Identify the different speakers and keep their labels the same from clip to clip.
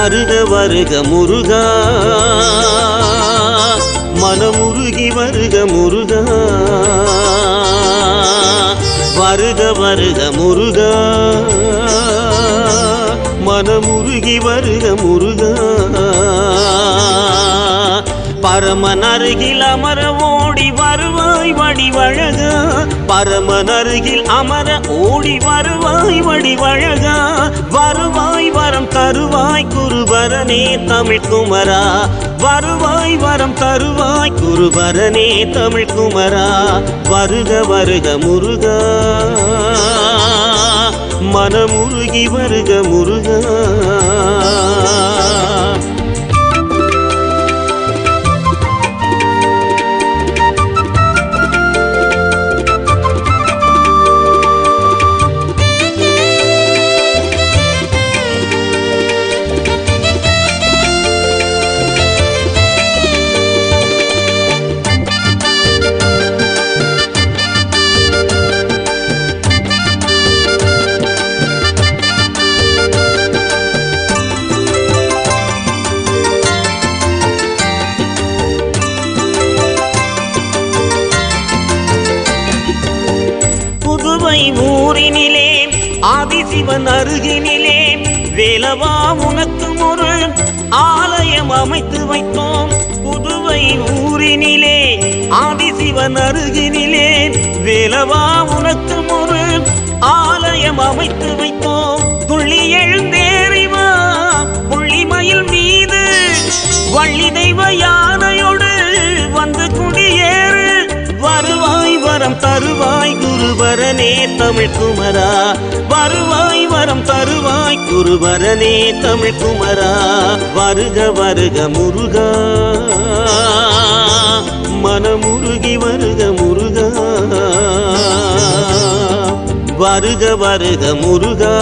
Speaker 1: வருக வருக முருகா மனமுருகி வருக முருகா வருக வருக முருகா மனமுருகி வருக முருகா பரமன் அருகில் அமர ஓடி வருவாய் வடிவழகா பரமன் அருகில் அமர ஓடி வருவாய் வடிவழகா வருவாய் வரம் தருவாய் குருபரனே தமிழ் குமரா வருவாய் வரம் தருவாய் குருபரனே தமிழ் குமரா வருக வருக முருகா மனமுருகி வருக முருகா புதுவை ஊரினிலே ஆதிசிவன் அருகினிலே வேலவா உனக்கு ஒரு ஆலயம் அமைத்து வைத்தோம் புதுவை ஊரினிலே ஆதிசிவன் அருகினிலே வேலவா உனக்கு ஒரு ஆலயம் அமைத்து வைத்தோம் துள்ளி எழுந்தேறிவா புள்ளிமயில் மீது வள்ளி தெய்வ யானையோடு வந்து குடியேறு வருவாய் வரம் தருவாய் குருவரனே தமிழ் குமரா வருவாய் வரம் தருவாய் குருவரனே தமிழ் குமரா வருக வருக முருகா மனமுருகி வருக முருகா வருக வருக முருகா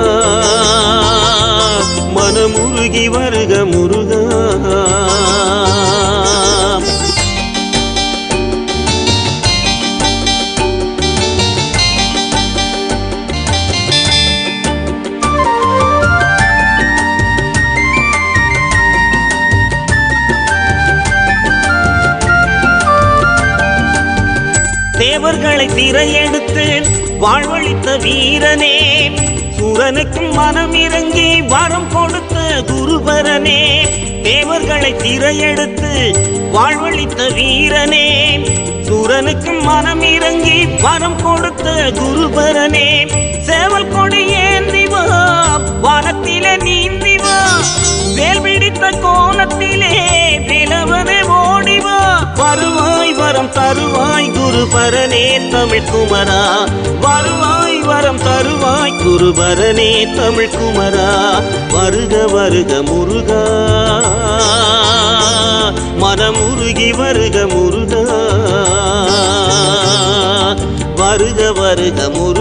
Speaker 1: மனமுருகி வருக முருகா தேவர்களை திரையெடுத்து வாழ்வழித்த வீரனே சூரனுக்கும் மனம் இறங்கி வரம் கொடுத்த குருபரனே தேவர்களை திரையெடுத்து வாழ்வழித்த வீரனே சூரனுக்கும் மனம் இறங்கி வரம் கொடுத்த குருபரனே சேவல் கொடி ஏந்தி வா வானத்திலே நீந்தி வா வேல் பிடித்த கோலத்திலே விலவனே ஓடி வா வருவாய் வரம் தருவாய் குருபரனே தமிழ் குமரா வருவாய் வரம் தருவாய் குருபரனே தமிழ் குமரா வருக வருக முருகா மனமுருகி வருக முருகா வருக வருக முருகா